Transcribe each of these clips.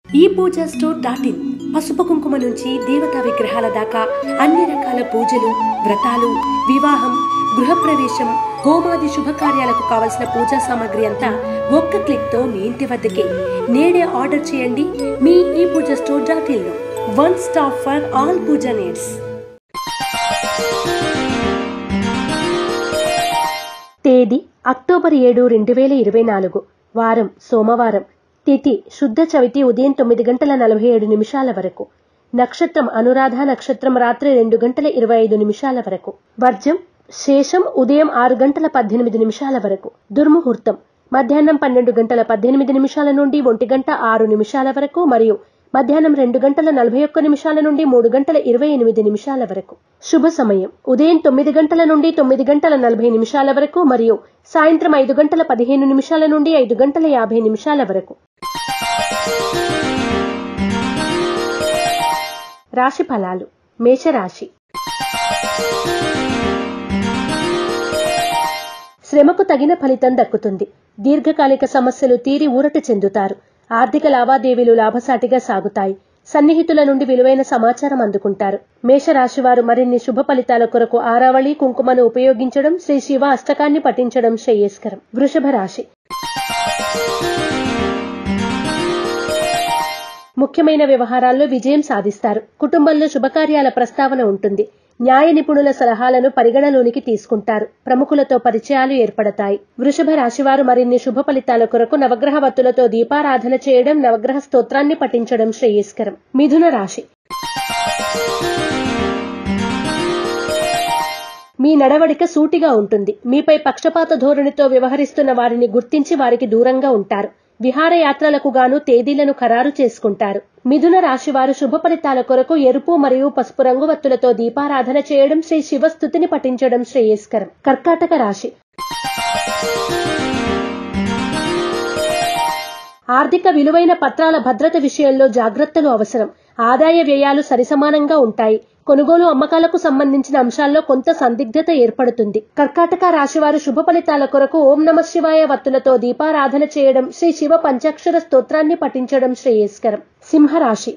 ఈ Pooja store dot in పసుపు కుంకుమ నుంచి దేవతా విగ్రహాల దాకా అన్ని రకాల పూజలు వ్రతాలు వివాహం గృహప్రవేశం హోమాది శుభకార్యాలకు కావలసిన పూజా సామాగ్రి అంతా ఒక్క క్లిక్ తో మీ ఇంటి వద్దకే నేడే ఆర్డర్ చేయండి మీ ఈ పూజ స్టోర్ డాట్ ఇన్ లో one stop for all puja needs తేదీ అక్టోబర్ ఏడు రెండు వేల ఇరవై నాలుగు వారం సోమవారం తిథి శుద్ధ చవితి ఉదయం తొమ్మిది గంటల నలభై ఏడు నిమిషాల వరకు నక్షత్రం అనురాధ నక్షత్రం రాత్రి రెండు గంటల ఇరవై ఐదు నిమిషాల వరకు వర్జం శేషం ఉదయం ఆరు గంటల పద్దెనిమిది నిమిషాల వరకు దుర్ముహూర్తం మధ్యాహ్నం పన్నెండు గంటల పద్దెనిమిది నిమిషాల నుండి ఒంటి గంట ఆరు నిమిషాల వరకు మరియు మధ్యాహ్నం రెండు గంటల నలభై ఒక్క నిమిషాల నుండి మూడు గంటల ఇరవై ఎనిమిది నిమిషాల వరకు శుభ సమయం ఉదయం తొమ్మిది గంటల నుండి తొమ్మిది గంటల నలభై నిమిషాల వరకు మరియు సాయంత్రం ఐదు గంటల పదిహేను నిమిషాల నుండి ఐదు గంటల యాభై నిమిషాల వరకు రాశి ఫలాలు మేషరాశి శ్రమకు తగిన ఫలితం దక్కుతుంది దీర్ఘకాలిక సమస్యలు తీరి ఊరట చెందుతారు ఆర్థిక లావాదేవీలు లాభసాటిగా సాగుతాయి సన్నిహితుల నుండి విలువైన సమాచారం అందుకుంటారు మేషరాశి వారు మరిన్ని శుభ ఫలితాల కొరకు ఆరావళి కుంకుమను ఉపయోగించడం శ్రీ శివ అష్టకాన్ని పఠించడం శ్రేయస్కరం వృషభ రాశి ముఖ్యమైన వ్యవహారాల్లో విజయం సాధిస్తారు కుటుంబంలో శుభకార్యాల ప్రస్తావన ఉంటుంది న్యాయ నిపుణుల సలహాలను పరిగణలోనికి తీసుకుంటారు ప్రముఖులతో పరిచయాలు ఏర్పడతాయి వృషభ రాశివారు మరిన్ని శుభ ఫలితాల కొరకు నవగ్రహ వత్తులతో దీపారాధన చేయడం నవగ్రహ స్తోత్రాన్ని పఠించడం శ్రేయస్కరం మిథున రాశి మీ నడవడిక సూటిగా ఉంటుంది మీపై పక్షపాత ధోరణితో వ్యవహరిస్తున్న వారిని గుర్తించి వారికి దూరంగా ఉంటారు విహారయాత్రలకు గాను తేదీలను ఖరారు చేసుకుంటారు మిథున రాశివారు శుభ ఫలితాల కొరకు ఎరుపు మరియు పసుపు రంగు వత్తులతో దీపారాధన చేయడం శ్రీ శివస్థుతిని పఠించడం శ్రేయస్కరం కర్కాటక రాశి ఆర్థిక విలువైన పత్రాల భద్రత విషయంలో జాగ్రత్తలు అవసరం ఆదాయ వ్యయాలు సరిసమానంగా ఉంటాయి కొనుగోలు అమ్మకాలకు సంబంధించిన అంశాల్లో కొంత సందిగ్ధత ఏర్పడుతుంది కర్కాటక రాశివారు శుభ ఫలితాల కొరకు ఓం నమ శివాయ వత్తులతో దీపారాధన చేయడం శ్రీ శివ పంచాక్షర స్తోత్రాన్ని పఠించడం శ్రేయస్కరం సింహరాశి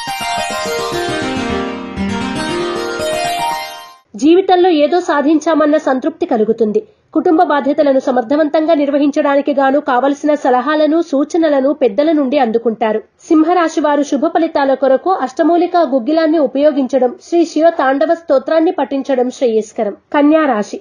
జీవితంలో ఏదో సాధించామన్న సంతృప్తి కలుగుతుంది కుటుంబ బాధ్యతలను సమర్థవంతంగా నిర్వహించడానికి గాను కావలసిన సలహాలను సూచనలను పెద్దల నుండి అందుకుంటారు సింహరాశి వారు శుభ ఫలితాల కొరకు అష్టమూలిక గుగ్గిలాన్ని ఉపయోగించడం శ్రీ శివ తాండవ స్తోత్రాన్ని పఠించడం శ్రేయస్కరం కన్యా రాశి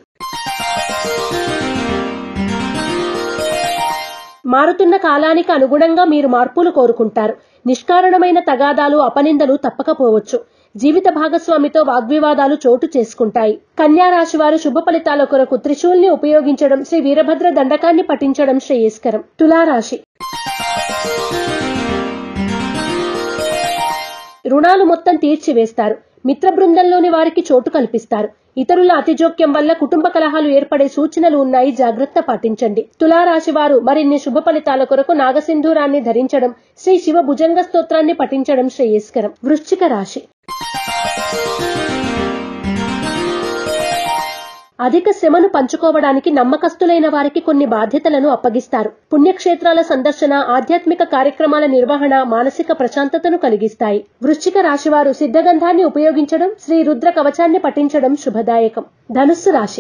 మారుతున్న కాలానికి అనుగుణంగా మీరు మార్పులు కోరుకుంటారు నిష్కారణమైన తగాదాలు అపనిందలు తప్పకపోవచ్చు జీవిత భాగస్వామితో వాగ్వివాదాలు చోటు చేసుకుంటాయి కన్యా రాశి వారు శుభ ఫలితాల కొరకు త్రిశూల్ని ఉపయోగించడం శ్రీ వీరభద్ర దండకాన్ని పఠించడం శ్రేయస్కరం తులారాశి రుణాలు మొత్తం తీర్చివేస్తారు మిత్ర బృందంలోని వారికి చోటు కల్పిస్తారు ఇతరుల అతిజోక్యం వల్ల కుటుంబ కలహాలు ఏర్పడే సూచనలు ఉన్నాయి జాగ్రత్త పాటించండి తులారాశి వారు మరిన్ని శుభ ఫలితాల కొరకు నాగసింధూరాన్ని ధరించడం శ్రీ శివ భుజంగ స్తోత్రాన్ని పఠించడం శ్రేయస్కరం వృశ్చిక రాశి అధిక శ్రమను పంచుకోవడానికి నమ్మకస్తులైన వారికి కొన్ని బాధ్యతలను అప్పగిస్తారు పుణ్యక్షేత్రాల సందర్శన ఆధ్యాత్మిక కార్యక్రమాల నిర్వహణ మానసిక ప్రశాంతతను కలిగిస్తాయి వృశ్చిక రాశివారు సిద్ధగంధాన్ని ఉపయోగించడం శ్రీ రుద్ర కవచాన్ని పఠించడం శుభదాయకం ధనుస్సు రాశి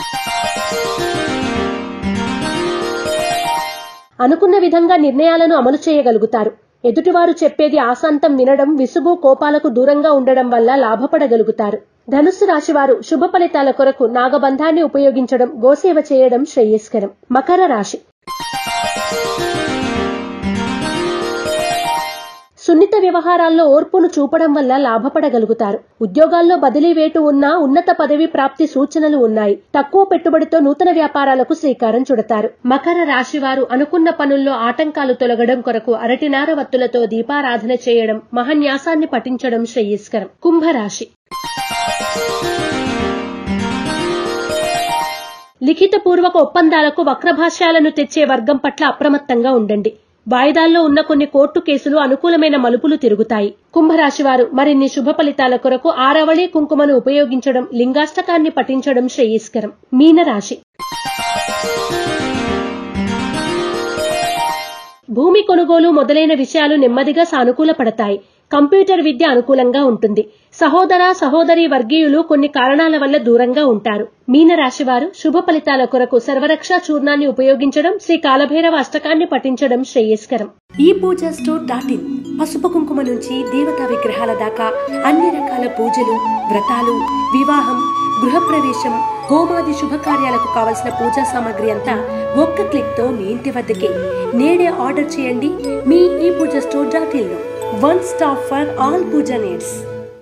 అనుకున్న విధంగా నిర్ణయాలను అమలు చేయగలుగుతారు ఎదుటివారు చెప్పేది ఆశాంతం వినడం విసుగు కోపాలకు దూరంగా ఉండడం వల్ల లాభపడగలుగుతారు ధనుస్సు రాశివారు శుభ ఫలితాల కొరకు నాగబంధాన్ని ఉపయోగించడం గోసేవ చేయడం శ్రేయస్కరం మకర రాశి సున్నిత వ్యవహారాల్లో ఓర్పును చూపడం వల్ల లాభపడగలుగుతారు ఉద్యోగాల్లో బదిలీ వేటు ఉన్నా ఉన్నత పదవి ప్రాప్తి సూచనలు ఉన్నాయి తక్కువ పెట్టుబడితో నూతన వ్యాపారాలకు శ్రీకారం చుడతారు మకర రాశి వారు అనుకున్న పనుల్లో ఆటంకాలు తొలగడం కొరకు అరటినార వత్తులతో దీపారాధన చేయడం మహన్యాసాన్ని పఠించడం శ్రేయస్కరం కుంభరాశి లిఖిత పూర్వక ఒప్పందాలకు వక్రభాష్యాలను తెచ్చే వర్గం పట్ల అప్రమత్తంగా ఉండండి వాయిదాల్లో ఉన్న కొన్ని కోర్టు కేసులు అనుకూలమైన మలుపులు తిరుగుతాయి కుంభరాశి వారు మరిన్ని శుభ ఫలితాల కొరకు ఆరవళి కుంకుమను ఉపయోగించడం లింగాష్టకాన్ని పఠించడం శ్రేయస్కరం మీనరాశి భూమి కొనుగోలు మొదలైన విషయాలు నెమ్మదిగా సానుకూల పడతాయి కంప్యూటర్ విద్య అనుకూలంగా ఉంటుంది సహోదర సహోదరి వర్గీయులు కొన్ని కారణాల వల్ల దూరంగా ఉంటారు మీన రాశివారు శుభ ఫలితాల కొరకు సర్వరక్ష చూర్ణాన్ని ఉపయోగించడం శ్రీ కాలభైరవ అష్టకాన్ని పఠించడం శ్రేయస్కరం ఈ పూజ స్టోర్ డాట్ ఇన్ పసుపు కుంకుమ నుంచి దేవతా విగ్రహాల దాకా అన్ని రకాల పూజలు వ్రతాలు వివాహం గృహప్రవేశం హోమాది శుభకార్యాలకు కావలసిన పూజా సామాగ్రి అంతా ఒక్క క్లిక్ తో మీ ఇంటి వద్దకే నేడే ఆర్డర్ చేయండి మీ ఈ పూజ స్టోర్ డాట్ ఇన్ లో one stop for all puja needs